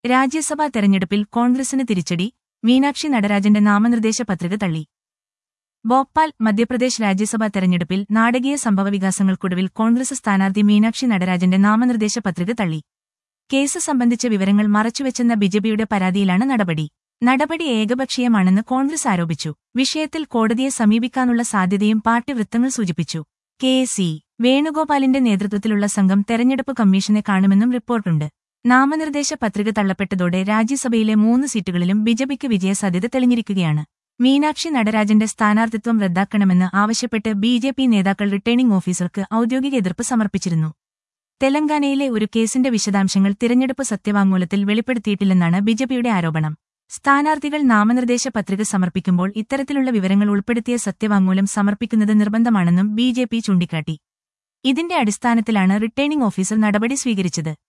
രാജ്യസഭാ തെരഞ്ഞെടുപ്പിൽ കോൺഗ്രസിന് തിരിച്ചടി മീനാക്ഷി നടരാജന്റെ നാമനിർദ്ദേശ പത്രിക തള്ളി ഭോപ്പാൽ മധ്യപ്രദേശ് രാജ്യസഭാ തെരഞ്ഞെടുപ്പിൽ നാടകീയ സംഭവവികാസങ്ങൾക്കൊടുവിൽ കോൺഗ്രസ് സ്ഥാനാർത്ഥി മീനാക്ഷി നടരാജന്റെ നാമനിർദ്ദേശ പത്രിക തള്ളി കേസ് സംബന്ധിച്ച വിവരങ്ങൾ മറച്ചുവെച്ചെന്ന ബിജെപിയുടെ പരാതിയിലാണ് നടപടി നടപടി ഏകപക്ഷീയമാണെന്ന് കോൺഗ്രസ് ആരോപിച്ചു വിഷയത്തിൽ കോടതിയെ സമീപിക്കാനുള്ള സാധ്യതയും പാർട്ടി വൃത്തങ്ങൾ സൂചിപ്പിച്ചു കെ സി വേണുഗോപാലിന്റെ നേതൃത്വത്തിലുള്ള സംഘം തെരഞ്ഞെടുപ്പ് കമ്മീഷനെ കാണുമെന്നും റിപ്പോർട്ടുണ്ട് നാമനിർദ്ദേശ പത്രിക തള്ളപ്പെട്ടതോടെ രാജ്യസഭയിലെ മൂന്ന് സീറ്റുകളിലും ബിജെപിക്ക് വിജയസാധ്യത തെളിഞ്ഞിരിക്കുകയാണ് മീനാക്ഷി നടരാജന്റെ സ്ഥാനാർത്ഥിത്വം റദ്ദാക്കണമെന്ന് ആവശ്യപ്പെട്ട് ബി ജെ പി നേതാക്കൾ റിട്ടേണിംഗ് ഓഫീസർക്ക് ഔദ്യോഗിക എതിർപ്പ് സമർപ്പിച്ചിരുന്നു തെലങ്കാനയിലെ ഒരു കേസിന്റെ വിശദാംശങ്ങൾ തിരഞ്ഞെടുപ്പ് സത്യവാങ്മൂലത്തിൽ വെളിപ്പെടുത്തിയിട്ടില്ലെന്നാണ് ബിജെപിയുടെ ആരോപണം സ്ഥാനാർത്ഥികൾ നാമനിർദ്ദേശ പത്രിക സമർപ്പിക്കുമ്പോൾ ഇത്തരത്തിലുള്ള വിവരങ്ങൾ ഉൾപ്പെടുത്തിയ സത്യവാങ്മൂലം സമർപ്പിക്കുന്നത് നിർബന്ധമാണെന്നും ബി ചൂണ്ടിക്കാട്ടി ഇതിന്റെ അടിസ്ഥാനത്തിലാണ് റിട്ടേണിംഗ് ഓഫീസർ നടപടി സ്വീകരിച്ചത്